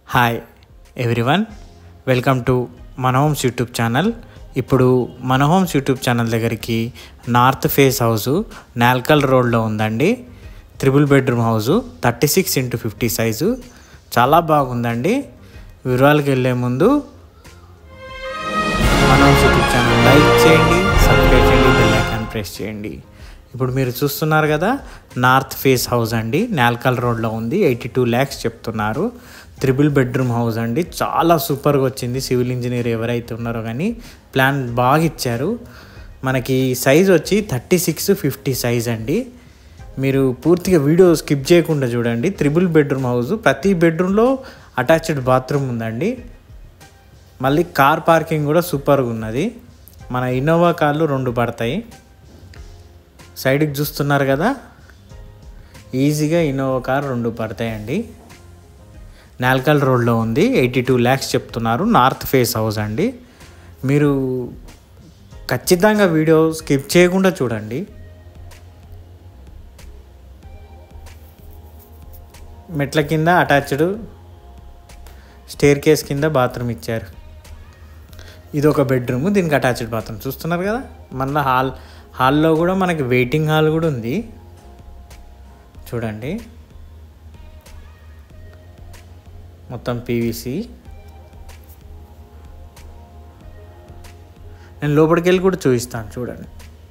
hi everyone welcome to మన homes YouTube channel ఇప్పుడు మన హోమ్స్ యూట్యూబ్ ఛానల్ దగ్గరికి నార్త్ ఫేస్ హౌసు నాల్కల్ రోడ్లో ఉందండి triple bedroom house thirty six into fifty size చాలా బాగుందండి వివరాలకు వెళ్ళే ముందు మన హోమ్స్ యూట్యూబ్ ఛానల్ లైక్ చేయండి సబ్స్క్రైబ్ చేయండి బెల్ ఐకాన్ ప్రెస్ చేయండి ఇప్పుడు మీరు చూస్తున్నారు కదా నార్త్ ఫేస్ హౌస్ అండి నాల్కల్ రోడ్లో ఉంది ఎయిటీ టూ ల్యాక్స్ చెప్తున్నారు త్రిబుల్ బెడ్రూమ్ హౌస్ అండి చాలా సూపర్గా వచ్చింది సివిల్ ఇంజనీర్ ఎవరైతే ఉన్నారో కానీ ప్లాన్ బాగా ఇచ్చారు మనకి సైజ్ వచ్చి థర్టీ సిక్స్ ఫిఫ్టీ సైజ్ అండి మీరు పూర్తిగా వీడియో స్కిప్ చేయకుండా చూడండి త్రిబుల్ బెడ్రూమ్ హౌస్ ప్రతి బెడ్రూమ్లో అటాచ్డ్ బాత్రూమ్ ఉందండి మళ్ళీ కార్ పార్కింగ్ కూడా సూపర్గా ఉన్నది మన ఇన్నోవా కార్లు రెండు పడతాయి సైడ్కి చూస్తున్నారు కదా ఈజీగా ఇన్నోవా కార్ రెండు పడతాయండి నాల్కల్ రోడ్లో ఉంది ఎయిటీ టూ ల్యాక్స్ చెప్తున్నారు నార్త్ ఫేస్ హౌస్ అండి మీరు ఖచ్చితంగా వీడియో స్కిప్ చేయకుండా చూడండి మెట్ల కింద అటాచ్డ్ స్టేర్ కేస్ కింద బాత్రూమ్ ఇచ్చారు ఇది ఒక బెడ్రూమ్ దీనికి అటాచ్డ్ బాత్రూమ్ చూస్తున్నారు కదా మళ్ళీ హాల్ హాల్లో కూడా మనకి వెయిటింగ్ హాల్ కూడా ఉంది చూడండి మొత్తం పీవీసీ నేను లోపలికి వెళ్ళి కూడా చూపిస్తాను చూడండి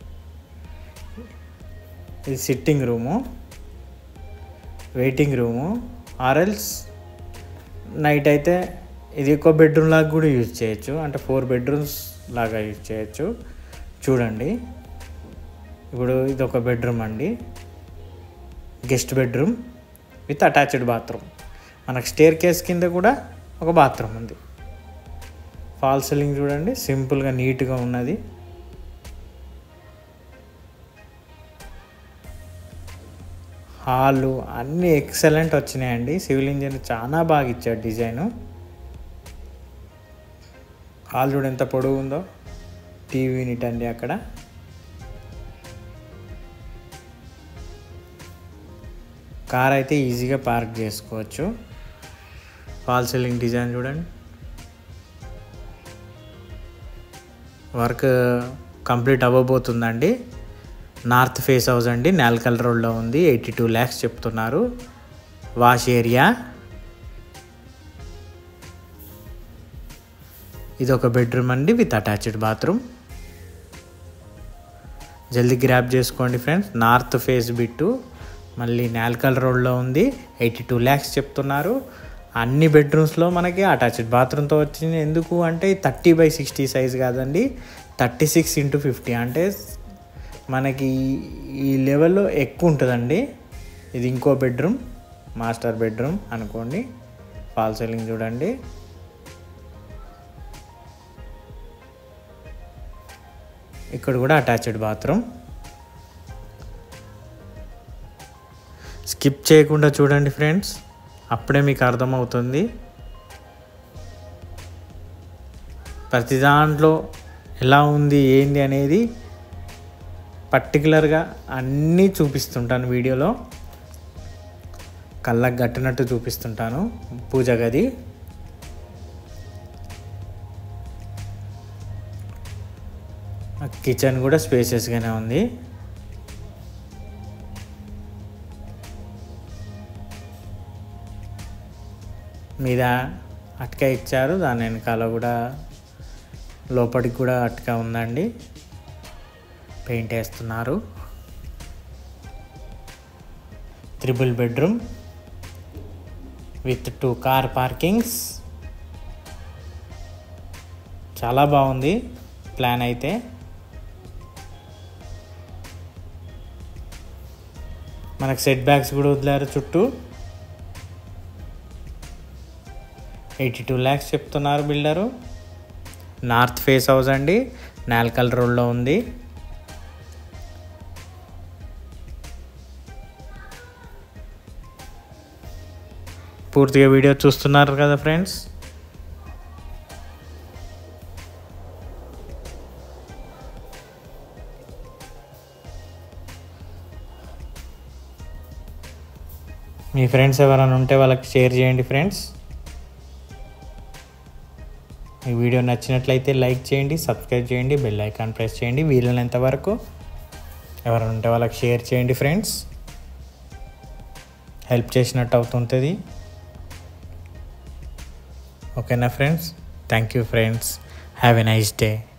ఇది సిట్టింగ్ రూము వెయిటింగ్ రూము ఆర్ఎల్స్ నైట్ అయితే ఇది ఎక్కువ బెడ్రూమ్ లాగా కూడా యూజ్ చేయొచ్చు అంటే ఫోర్ బెడ్రూమ్స్ లాగా యూజ్ చేయొచ్చు చూడండి ఇప్పుడు ఇది ఒక బెడ్రూమ్ అండి guest bedroom with attached bathroom మనకు స్టేర్ కేస్ కింద కూడా ఒక బాత్రూమ్ ఉంది ఫాల్ సీలింగ్ చూడండి సింపుల్గా నీట్గా ఉన్నది హాలు అన్నీ ఎక్సలెంట్ వచ్చినాయండి సివిల్ ఇంజనీర్ చాలా బాగా ఇచ్చాడు డిజైను హాల్ చూడు ఎంత పొడవు ఉందో టీవీ యూనిట్ అండి అక్కడ కార్ అయితే ఈజీగా పార్క్ చేసుకోవచ్చు ఫాల్ సీలింగ్ డిజైన్ చూడండి వర్క్ కంప్లీట్ అవ్వబోతుందండి నార్త్ ఫేస్ హౌస్ అండి నాల్కల్ రోడ్లో ఉంది ఎయిటీ టూ ల్యాక్స్ చెప్తున్నారు వాష్ ఏరియా ఇది ఒక బెడ్రూమ్ అండి విత్ అటాచ్డ్ బాత్రూమ్ జల్దీ గ్రాప్ చేసుకోండి ఫ్రెండ్స్ నార్త్ ఫేస్ బిట్టు మళ్ళీ నాల్కల్ రోడ్లో ఉంది ఎయిటీ టూ ల్యాక్స్ చెప్తున్నారు అన్ని బెడ్రూమ్స్లో మనకి అటాచ్డ్ బాత్రూమ్తో వచ్చింది ఎందుకు అంటే థర్టీ బై సిక్స్టీ సైజ్ కాదండి థర్టీ సిక్స్ ఇంటూ ఫిఫ్టీ అంటే మనకి ఈ లెవెల్లో ఎక్కువ ఉంటుందండి ఇది ఇంకో బెడ్రూమ్ మాస్టర్ బెడ్రూమ్ అనుకోండి ఫాల్ సీలింగ్ చూడండి ఇక్కడ కూడా అటాచ్డ్ బాత్రూమ్ స్కిప్ చేయకుండా చూడండి ఫ్రెండ్స్ అప్పుడే మీకు అర్థమవుతుంది ప్రతి దాంట్లో ఎలా ఉంది ఏంది అనేది పర్టికులర్గా అన్నీ చూపిస్తుంటాను వీడియోలో కళ్ళకు గట్టినట్టు చూపిస్తుంటాను పూజ గది కిచెన్ కూడా స్పేసెస్గానే ఉంది మీద అటక ఇచ్చారు దాని వెనకాల కూడా లోపలికి కూడా అటక ఉందండి పెయింట్ వేస్తున్నారు triple bedroom with two car parkings చాలా బాగుంది ప్లాన్ అయితే మనకు సెట్ బ్యాక్స్ కూడా వదిలారు చుట్టూ ఎయిటీ టూ ల్యాక్స్ చెప్తున్నారు బిల్డరు నార్త్ ఫేస్ హౌస్ అండి నాల్కల్ రోడ్లో ఉంది పూర్తిగా వీడియో చూస్తున్నారు కదా ఫ్రెండ్స్ మీ ఫ్రెండ్స్ ఎవరైనా ఉంటే వాళ్ళకి షేర్ చేయండి ఫ్రెండ్స్ ఈ వీడియో నచ్చినట్లయితే లైక్ చేయండి సబ్స్క్రైబ్ చేయండి బెల్ ఐకాన్ ప్రెస్ చేయండి వీలైనంత వరకు ఎవరైనా ఉంటే వాళ్ళకి షేర్ చేయండి ఫ్రెండ్స్ హెల్ప్ చేసినట్టు అవుతుంటుంది ఓకేనా friends thank you friends have a nice day